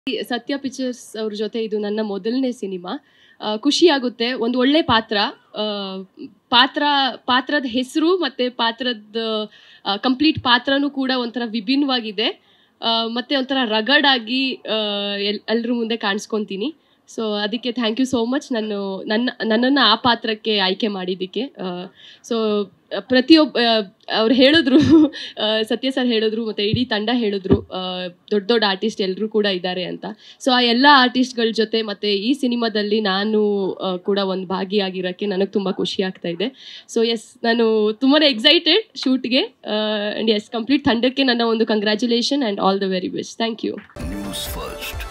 ಸತ್ಯ ಪಿಕ್ಚರ್ಸ್ ಅವ್ರ ಜೊತೆ ಇದು ನನ್ನ ಮೊದಲನೇ ಸಿನಿಮಾ ಖುಷಿ ಆಗುತ್ತೆ ಒಂದು ಒಳ್ಳೆ ಪಾತ್ರ ಆ, ಪಾತ್ರ ಪಾತ್ರದ ಹೆಸರು ಮತ್ತು ಪಾತ್ರದ ಕಂಪ್ಲೀಟ್ ಪಾತ್ರನೂ ಕೂಡ ಒಂಥರ ವಿಭಿನ್ನವಾಗಿದೆ ಆ, ಮತ್ತೆ ಒಂಥರ ರಗಡ್ ಆಗಿ ಎಲ್ ಎಲ್ರ ಮುಂದೆ ಕಾಣಿಸ್ಕೊತೀನಿ ಸೊ ಅದಕ್ಕೆ ಥ್ಯಾಂಕ್ ಯು ಸೋ ಮಚ್ ನಾನು ನನ್ನ ನನ್ನನ್ನು ಆ ಪಾತ್ರಕ್ಕೆ ಆಯ್ಕೆ ಮಾಡಿದ್ದಕ್ಕೆ ಸೊ ಪ್ರತಿಯೊಬ್ಬ ಅವ್ರು ಹೇಳಿದ್ರು ಆ, ಸತ್ಯ ಸರ್ ಹೇಳಿದ್ರು ಮತ್ತು ಇಡೀ ತಂಡ ಹೇಳಿದ್ರು ಆ, ದೊಡ್ಡ ದೊಡ್ಡ ಆರ್ಟಿಸ್ಟ್ ಎಲ್ಲರೂ ಕೂಡ ಇದ್ದಾರೆ ಅಂತ ಸೊ ಆ ಎಲ್ಲ ಆರ್ಟಿಸ್ಟ್ಗಳ ಜೊತೆ ಮತ್ತು ಈ ಸಿನಿಮಾದಲ್ಲಿ ನಾನು ಆ, ಕೂಡ ಒಂದು ಭಾಗಿಯಾಗಿರೋಕ್ಕೆ ನನಗೆ ತುಂಬ ಖುಷಿ ಆಗ್ತಾ ಇದೆ ಸೊ ಎಸ್ ನಾನು ತುಂಬಾ ಎಕ್ಸೈಟೆಡ್ ಶೂಟ್ಗೆ ಆ್ಯಂಡ್ ಎಸ್ ಕಂಪ್ಲೀಟ್ ತಂಡಕ್ಕೆ ನನ್ನ ಒಂದು congratulation and all the very best thank you News first